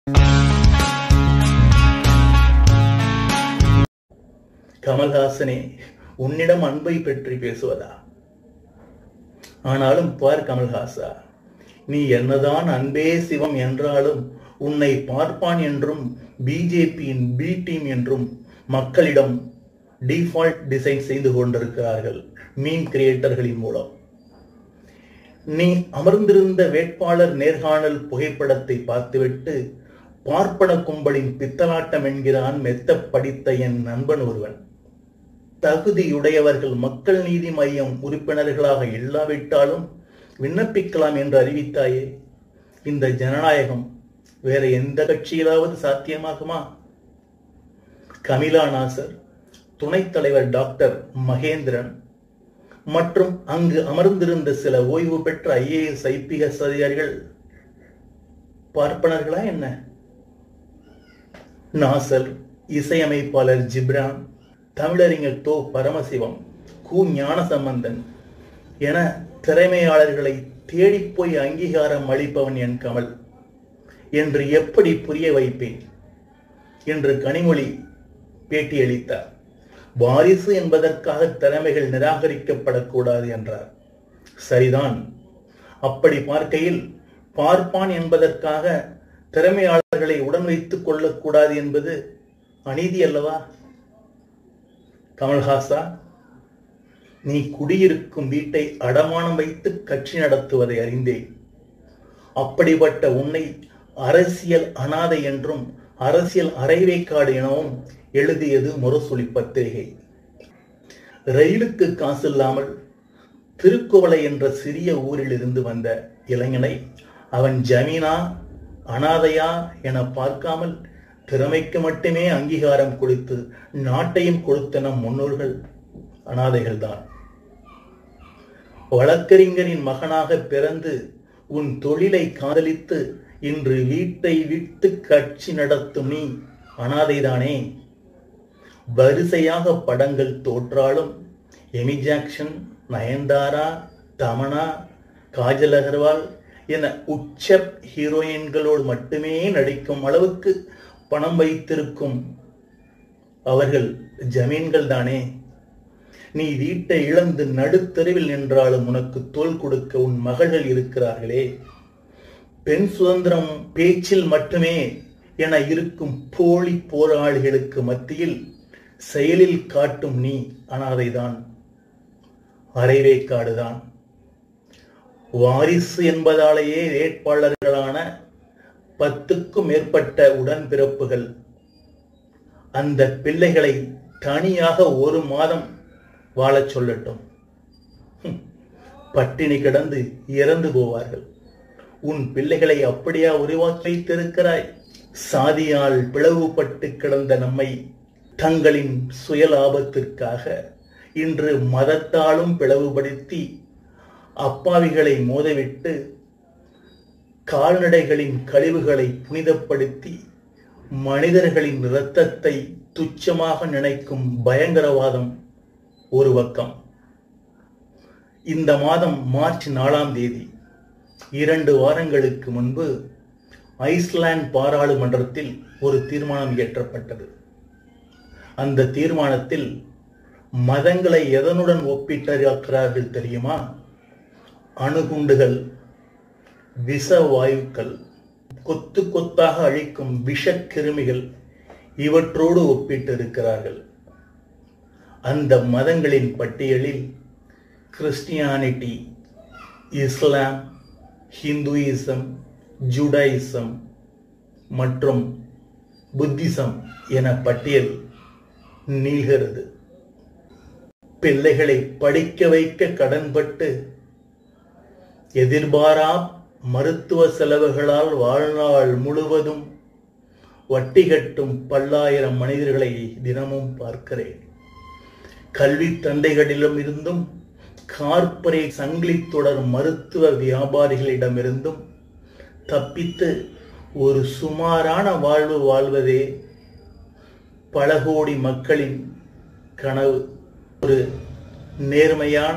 கமல்ஹாசனே உன்னிடம் அன்பை பற்றி பேசுவதா ஆனாலும் பார் கமல்ஹாசா நீ என்னதான் அன்பே சிவம் என்றாலும் உன்னை பார்ப்பான் என்றும் பிஜேபியின் பி டீம் என்றும் மக்களிடம் டிஃபால்ட் டிசைன் செய்து கொண்டிருக்கிறார்கள் மீன் கிரியேட்டர்களின் மூலம் நீ அமர்ந்திருந்த வேட்பாளர் நேர்காணல் புகைப்படத்தை பார்த்துவிட்டு பார்ப்பன கும்பலின் பித்தலாட்டம் என்கிறான் மெத்த படித்த என் நண்பன் ஒருவன் தகுதியுடையவர்கள் மக்கள் நீதி மையம் உறுப்பினர்களாக இல்லாவிட்டாலும் விண்ணப்பிக்கலாம் என்று அறிவித்தாயே இந்த ஜனநாயகம் வேற எந்த கட்சியிலாவது சாத்தியமாகுமா கமிலா நாசர் துணைத் தலைவர் டாக்டர் மகேந்திரன் மற்றும் அங்கு அமர்ந்திருந்த சில ஓய்வு பெற்ற ஐஏஎஸ் ஐபிஎஸ் அதிகாரிகள் பார்ப்பனர்களா என்ன நாசர் இசையமைப்பாளர் ஜிப்ரான் தமிழறிஞர் தோ பரமசிவம் கு ஞானசம்பந்தன் என திறமையாளர்களை தேடிப்போய் அங்கீகாரம் அளிப்பவன் என் கமல் என்று எப்படி புரிய வைப்பேன் என்று கனிமொழி பேட்டியளித்தார் வாரிசு என்பதற்காக திறமைகள் நிராகரிக்கப்படக்கூடாது என்றார் சரிதான் அப்படி பார்க்கையில் பார்ப்பான் என்பதற்காக திறமையாளர்களை உடன் வைத்துக் கொள்ளக்கூடாது என்பது அநீதி அல்லவா கமல்ஹாசா நீ குடியிருக்கும் வீட்டை அடமானம் வைத்து கட்சி நடத்துவதை அறிந்தேன் அப்படிப்பட்ட உன்னை அரசியல் அனாதை என்றும் அரசியல் அரைவேக்காடு எனவும் எழுதியது முரசொலி பத்திரிகை ரயிலுக்கு காசு இல்லாமல் திருக்குவளை என்ற சிறிய ஊரில் இருந்து வந்த இளைஞனை அவன் ஜமீனா அனாதையா என பார்க்காமல் திறமைக்கு மட்டுமே அங்கீகாரம் கொடுத்து நாட்டையும் கொடுத்த நம் முன்னோர்கள் அனாதைகள்தான் வழக்கறிஞரின் மகனாக பிறந்து உன் தொழிலை காதலித்து இன்று வீட்டை விட்டு கட்சி நடத்தும் நீ அனாதைதானே வரிசையாக படங்கள் தோற்றாலும் எமி ஜாக்சன் நயன்தாரா தமனா காஜல் அகர்வால் என உச்ச ஹீரோயின்களோடு மட்டுமே நடிக்கும் அளவுக்கு பணம் வைத்திருக்கும் அவர்கள் ஜமீன்கள் தானே நீ வீட்டை இழந்து நடுத்தெருவில் நின்றாலும் உனக்கு தோல் கொடுக்க உன் மகள்கள் இருக்கிறார்களே பெண் சுதந்திரம் பேச்சில் மட்டுமே என இருக்கும் போலி போராளிகளுக்கு மத்தியில் செயலில் காட்டும் நீ அனாதைதான் அரைவேக்காடுதான் வாரிசு என்பதாலேயே வேட்பாளர்களான பத்துக்கும் மேற்பட்ட உடன்பிறப்புகள் அந்த பிள்ளைகளை தனியாக ஒரு மாதம் வாழச் சொல்லட்டும் பட்டினி கிடந்து இறந்து போவார்கள் உன் பிள்ளைகளை அப்படியா உருவாக்கி வைத்திருக்கிறாய் சாதியால் பிளவுபட்டு கிடந்த நம்மை தங்களின் சுயலாபத்திற்காக இன்று மதத்தாலும் பிளவுபடுத்தி அப்பாவிகளை மோதவிட்டு கால்நடைகளின் கழிவுகளை புனிதப்படுத்தி மனிதர்களின் இரத்தத்தை துச்சமாக நினைக்கும் பயங்கரவாதம் ஒரு பக்கம் இந்த மாதம் மார்ச் நாலாம் தேதி இரண்டு வாரங்களுக்கு முன்பு ஐஸ்லாந்து பாராளுமன்றத்தில் ஒரு தீர்மானம் இயற்றப்பட்டது அந்த தீர்மானத்தில் மதங்களை எதனுடன் ஒப்பிட்டிருக்கிறார்கள் தெரியுமா அணுகுண்டுகள் விஷ வாயுக்கள் கொத்து கொத்தாக அழிக்கும் விஷக்கிருமிகள் இவற்றோடு ஒப்பிட்டு இருக்கிறார்கள் அந்த மதங்களின் பட்டியலில் கிறிஸ்டியானிட்டி இஸ்லாம் ஹிந்துயிசம் ஜூடாயிசம் மற்றும் புத்திசம் என பட்டியல் நீள்கிறது பிள்ளைகளை படிக்க வைக்க கடன்பட்டு எதிர்பாரா மருத்துவ செலவுகளால் வாழ்நாள் முழுவதும் வட்டி கட்டும் பல்லாயிரம் மனிதர்களை தினமும் பார்க்கிறேன் கல்வி தந்தைகளிடம் இருந்தும் கார்ப்பரேட் சங்கிலி தொடர் மருத்துவ வியாபாரிகளிடமிருந்தும் தப்பித்து ஒரு சுமாரான வாழ்வு வாழ்வதே பல கோடி மக்களின் கனவு ஒரு நேர்மையான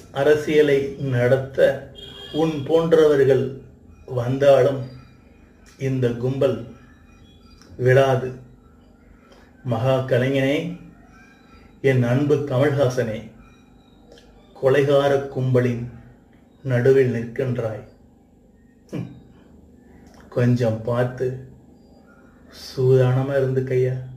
அரசியலை நடத்த உன் போன்றவர்கள் வந்தாலும் இந்த கும்பல் விடாது மகா கலைஞனே என் அன்பு கமல்ஹாசனே கொலைகார கும்பலின் நடுவில் நிற்கின்றாய் ஹம். கொஞ்சம் பார்த்து சூதானமா இருந்து கையா